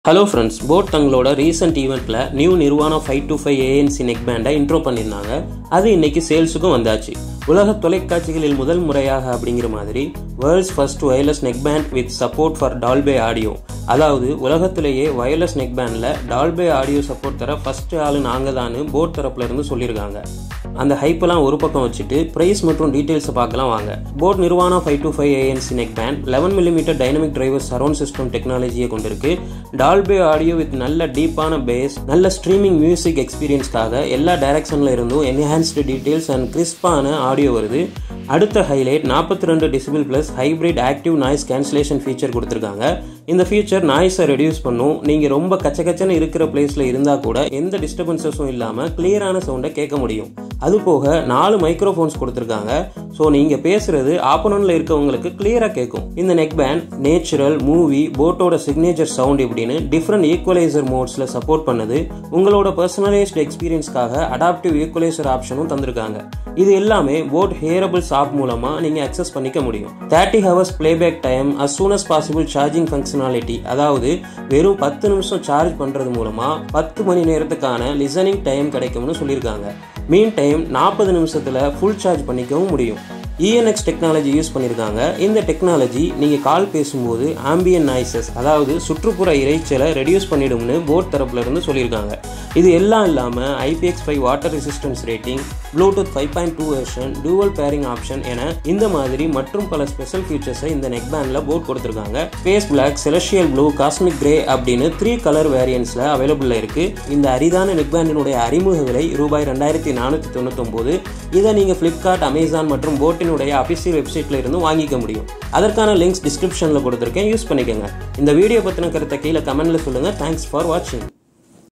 hello friends boAt தங்களோட recent ஈவெண்ட்டில் new Nirvana five two five ANC neck பேண்டை intro பண்ணியிருந்தாங்க அது இன்னைக்கு சேல்ஸுக்கும் வந்தாச்சு உலக தொலைக்காட்சிகளில் முதல் முறையாக அப்படிங்கிற மாதிரி world's first wireless neck band with support for Dolby audio அதாவது உலகத்திலேயே வயர்லெஸ் நெக் பேண்டில் டால்பே ஆடியோ சப்போர்ட் தர ஃபர்ஸ்ட் ஆள் நாங்கள் தான் போட் தரப்புல இருந்து சொல்லியிருக்காங்க அந்த ஹைப்பெல்லாம் ஒரு பக்கம் வச்சுட்டு ப்ரைஸ் மற்றும் டீட்டெயில்ஸை பார்க்கலாம் வாங்க boAt Nirvana five two five ANC neck band eleven millimetre dynamic driver surround system டெக்னாலஜியை கொண்டிருக்கு டால்பே ஆடியோ வித் நல்ல டீப்பான பேஸ் நல்ல ஸ்ட்ரீமிங் மியூசிக் எக்ஸ்பீரியன்ஸ்க்காக எல்லா டைரக்ஷனில் இருந்தும் என்ஹான்ஸ்டு டீட்டெயில்ஸ் அண்ட் கிறிஸ்பான ஆடியோ வருது அடுத்த ஹைலைட் நாற்பத்தி ரெண்டு decibel plus hybrid active noise cancellation feature கொடுத்துருக்காங்க இந்த ஃபீச்சர் நாய்ஸை ரெடியூஸ் பண்ணும் நீங்கள் ரொம்ப கச்ச கச்சன்னு இருக்கிற பிளேஸில் இருந்தால் கூட எந்த டிஸ்டர்பன்சஸும் இல்லாமல் கிளியரான சவுண்டை கேட்க முடியும் அது போக நாலு மைக்ரோஃபோன்ஸ் கொடுத்துருக்காங்க ஸோ நீங்கள் பேசுறது ஆப்போனண்ட்ல இருக்கவங்களுக்கு கிளியராக கேட்கும் இந்த நெக் பேண்ட் நேச்சுரல் மூவி போட்டோட சிக்னேச்சர் சவுண்ட் இப்படின்னு டிஃப்ரெண்ட் ஈக்குவலைசர் மோட்ஸில் சப்போர்ட் பண்ணுது உங்களோட பர்சனலைஸ்ட் எக்ஸ்பீரியன்ஸ்க்காக அடாப்டிவ் ஈக்குவலைசர் ஆப்ஷனும் தந்திருக்காங்க இது எல்லாமே போட் ஹேரபிள்ஸ் ஆப் மூலமா நீங்க அக்சஸ் பண்ணிக்க முடியும் thirty hours playback time as soon as possible charging functionality அதாவது வெறும் பத்து நிமிஷம் சார்ஜ் பண்றது மூலமா பத்து மணி நேரத்துக்கான லிசனிங் டைம் கிடைக்கும்னு சொல்லியிருக்காங்க மீன் டைம் நாற்பது நிமிஷத்துல ஃபுல் சார்ஜ் பண்ணிக்கவும் முடியும் இஎன்எக்ஸ் டெக்னாலஜி யூஸ் பண்ணியிருக்காங்க இந்த டெக்னாலஜி நீங்கள் கால் பேசும்போது ஆம்பியன் நாய்ஸஸ் அதாவது சுற்றுப்புற இறைச்சலை ரெடியூஸ் பண்ணிடும்னு போட் தரப்புல இருந்து சொல்லியிருக்காங்க இது எல்லாம் இல்லாமல் IPX five water resistance rating Bluetooth five point two version dual pairing option என இந்த மாதிரி மற்றும் பல ஸ்பெஷல் ஃபீச்சர்ஸை இந்த நெக் பேண்டில் போட் கொடுத்துருக்காங்க ஃபேஸ் black celestial blue cosmic grey அப்படின்னு த்ரீ கலர் வேரியன்ஸில் அவைலபிளில் இருக்கு இந்த அரிதான நெக் பேண்டினுடைய அறிமுக விலை ரூபாய் ரெண்டாயிரத்தி நானூற்றி தொண்ணூத்தொம்போது இதை நீங்கள் ஃப்ளிப்கார்ட் அமேசான் மற்றும் போட்டினுடைய அஃபிஷியல் வெப்சைட்ல இருந்து வாங்கிக்க முடியும் அதற்கான லிங்க்ஸ் டிஸ்கிரிப்ஷனில் கொடுத்துருக்கேன் யூஸ் பண்ணிக்கோங்க இந்த வீடியோ பற்றின கருத்தை கீழே கமெண்ட்ல சொல்லுங்கள் தேங்க்ஸ் ஃபார் வாட்சிங்